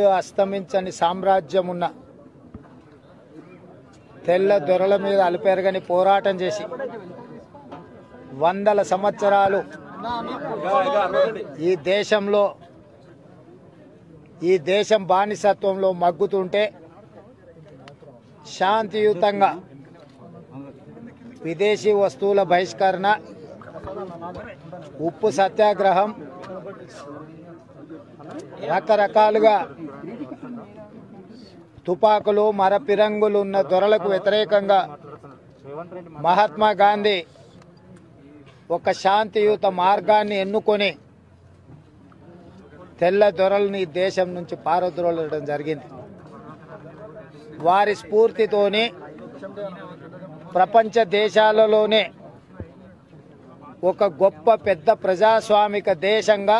సూర్యుడు అస్తమించని సామ్రాజ్యం ఉన్న తెల్ల దొరల మీద అలుపెరగని పోరాటం చేసి వందల సంవత్సరాలు ఈ దేశంలో ఈ దేశం బానిసత్వంలో మగ్గుతుంటే శాంతియుతంగా విదేశీ వస్తువుల బహిష్కరణ ఉప్పు సత్యాగ్రహం రకరకాలుగా తుపాకులు మరపిరంగులు ఉన్న దొరలకు వ్యతిరేకంగా మహాత్మా గాంధీ ఒక శాంతియుత మార్గాన్ని ఎన్నుకొని తెల్ల దొరల్ని ఈ దేశం నుంచి పారద్రోలడం జరిగింది వారి స్ఫూర్తితోనే ప్రపంచ దేశాలలోనే ఒక గొప్ప పెద్ద ప్రజాస్వామిక దేశంగా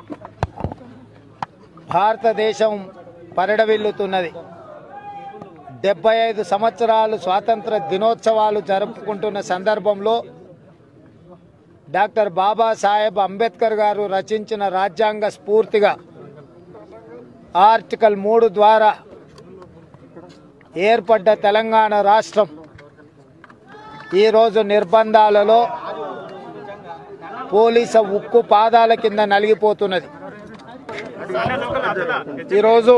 భారతదేశం పరిడవిల్లుతున్నది డెబ్బై ఐదు సంవత్సరాలు స్వాతంత్ర దినోత్సవాలు జరుపుకుంటున్న సందర్భంలో డాక్టర్ బాబాసాహెబ్ అంబేద్కర్ గారు రచించిన రాజ్యాంగ స్ఫూర్తిగా ఆర్టికల్ మూడు ద్వారా ఏర్పడ్డ తెలంగాణ రాష్ట్రం ఈరోజు నిర్బంధాలలో పోలీసు ఉక్కు పాదాల కింద నలిగిపోతున్నది ఈరోజు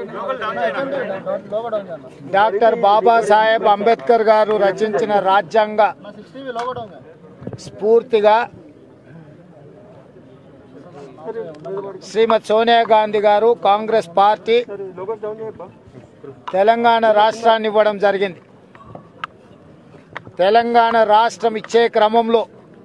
డాక్టర్ బాబాసాహెబ్ అంబేద్కర్ గారు రచించిన రాజ్యాంగ స్ఫూర్తిగా శ్రీమతి సోనియా గాంధీ గారు కాంగ్రెస్ పార్టీ తెలంగాణ రాష్ట్రాన్ని ఇవ్వడం జరిగింది తెలంగాణ రాష్ట్రం ఇచ్చే క్రమంలో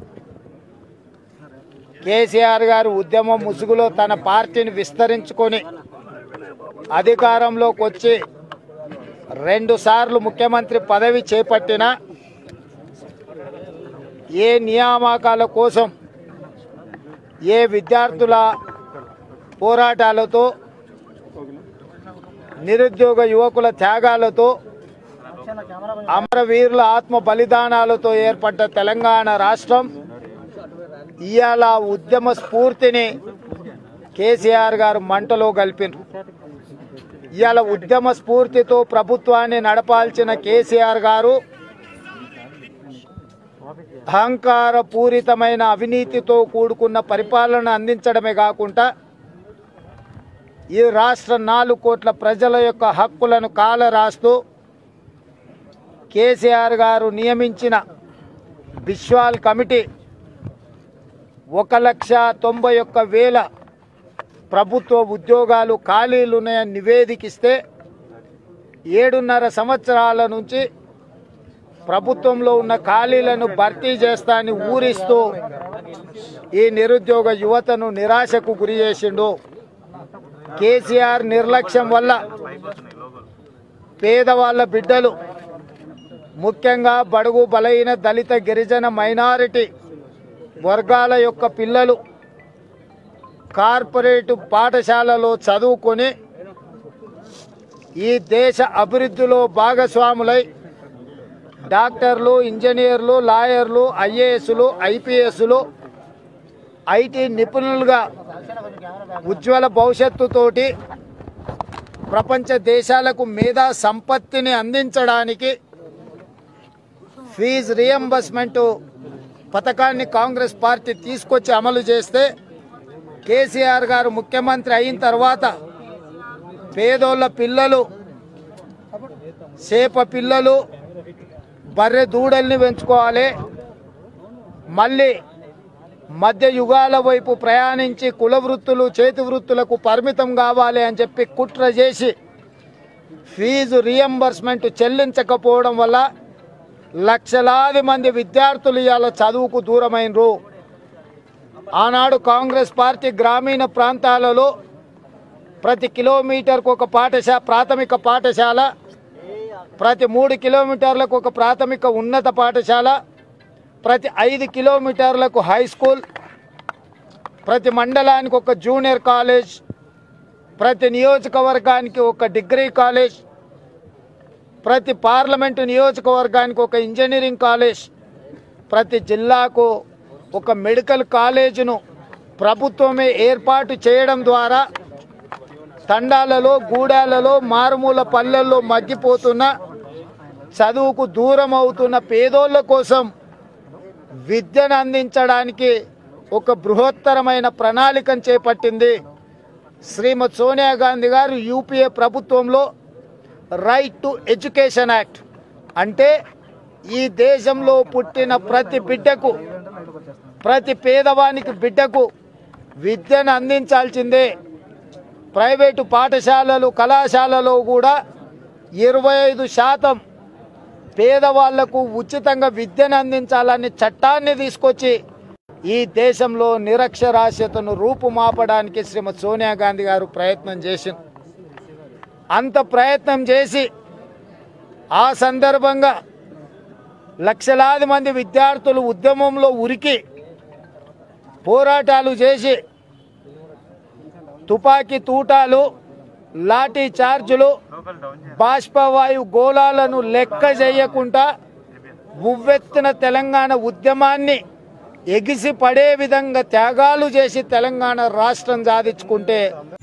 కేసీఆర్ గారు ఉద్యమం ముసుగులో తన పార్టీని విస్తరించుకొని అధికారంలోకి వచ్చి రెండు సార్లు ముఖ్యమంత్రి పదవి చేపట్టిన ఏ నియామకాల కోసం ఏ విద్యార్థుల పోరాటాలతో నిరుద్యోగ యువకుల త్యాగాలతో అమరవీరుల ఆత్మ బలిదానాలతో ఏర్పడ్డ తెలంగాణ రాష్ట్రం ఇవాళ ఉద్యమ స్ఫూర్తిని కేసీఆర్ గారు మంటలో కలిపినారు ఇవాళ ఉద్యమ స్ఫూర్తితో ప్రభుత్వాన్ని నడపాల్సిన కేసీఆర్ గారు అహంకార పూరితమైన అవినీతితో కూడుకున్న పరిపాలన అందించడమే కాకుండా ఈ రాష్ట్ర నాలుగు కోట్ల ప్రజల యొక్క హక్కులను కాల రాస్తూ కేసీఆర్ గారు నియమించిన బిశ్వాల్ కమిటీ ఒక లక్ష తొంభై ఒక్క వేల ప్రభుత్వ ఉద్యోగాలు ఖాళీలు ఉన్నాయని నివేదికిస్తే ఏడున్నర సంవత్సరాల నుంచి ప్రభుత్వంలో ఉన్న ఖాళీలను భర్తీ చేస్తా అని ఊరిస్తూ ఈ నిరుద్యోగ యువతను నిరాశకు గురి చేసిండు కేసీఆర్ నిర్లక్ష్యం వల్ల పేదవాళ్ళ బిడ్డలు ముఖ్యంగా బడుగు బలహీన దళిత గిరిజన మైనారిటీ వర్గాల యొక్క పిల్లలు కార్పొరేట్ పాఠశాలలో చదువుకొని ఈ దేశ అభివృద్ధిలో భాగస్వాములై డాక్టర్లు ఇంజనీర్లు లాయర్లు ఐఏఎస్లు ఐపీఎస్లు ఐటీ నిపుణులుగా ఉజ్వల భవిష్యత్తుతోటి ప్రపంచ దేశాలకు మేధా సంపత్తిని అందించడానికి ఫీజు రియంబర్స్మెంట్ పథకాన్ని కాంగ్రెస్ పార్టీ తీసుకొచ్చి అమలు చేస్తే కేసీఆర్ గారు ముఖ్యమంత్రి అయిన తర్వాత పేదోళ్ళ పిల్లలు చేప పిల్లలు బర్రె దూడల్ని పెంచుకోవాలి మళ్ళీ మధ్య యుగాల వైపు ప్రయాణించి కుల వృత్తులు చేతి వృత్తులకు పరిమితం కావాలి అని చెప్పి కుట్ర చేసి ఫీజు రియంబర్స్మెంట్ చెల్లించకపోవడం వల్ల లక్షలాది మంది విద్యార్థులు ఇవాళ చదువుకు దూరమైనరు ఆనాడు కాంగ్రెస్ పార్టీ గ్రామీణ ప్రాంతాలలో ప్రతి కిలోమీటర్కు ఒక పాఠశాల ప్రాథమిక పాఠశాల ప్రతి మూడు కిలోమీటర్లకు ఒక ప్రాథమిక ఉన్నత పాఠశాల ప్రతి ఐదు కిలోమీటర్లకు హై స్కూల్ ప్రతి మండలానికి ఒక జూనియర్ కాలేజ్ ప్రతి నియోజకవర్గానికి ఒక డిగ్రీ కాలేజ్ ప్రతి పార్లమెంటు నియోజకవర్గానికి ఒక ఇంజనీరింగ్ కాలేజ్ ప్రతి జిల్లాకు ఒక మెడికల్ కాలేజీను ప్రభుత్వమే ఏర్పాటు చేయడం ద్వారా తండాలలో గూడాలలో మారుమూల పల్లెల్లో మగ్గిపోతున్న చదువుకు దూరం అవుతున్న పేదోళ్ళ కోసం విద్యను అందించడానికి ఒక బృహత్తరమైన ప్రణాళికను చేపట్టింది శ్రీమతి సోనియా గాంధీ గారు యూపీఏ ప్రభుత్వంలో రైట్ టు ఎడ్యుకేషన్ యాక్ట్ అంటే ఈ దేశంలో పుట్టిన ప్రతి బిడ్డకు ప్రతి పేదవానికి బిడ్డకు విద్యను అందించాల్సిందే ప్రైవేటు పాఠశాలలు కళాశాలలో కూడా ఇరవై ఐదు శాతం పేదవాళ్లకు ఉచితంగా విద్యను అందించాలని చట్టాన్ని తీసుకొచ్చి ఈ దేశంలో నిరక్షరాస్యతను రూపుమాపడానికి శ్రీమతి సోనియా గాంధీ గారు ప్రయత్నం చేసింది అంత ప్రయత్నం చేసి ఆ సందర్భంగా లక్షలాది మంది విద్యార్థులు ఉద్యమంలో ఉరికి పోరాటాలు చేసి తుపాకీ తూటాలు లాఠీ చార్జులు బాష్పవాయు గోళాలను లెక్క చేయకుండా ఉవ్వెత్తున తెలంగాణ ఉద్యమాన్ని ఎగిసి పడే విధంగా త్యాగాలు చేసి తెలంగాణ రాష్ట్రం సాధించుకుంటే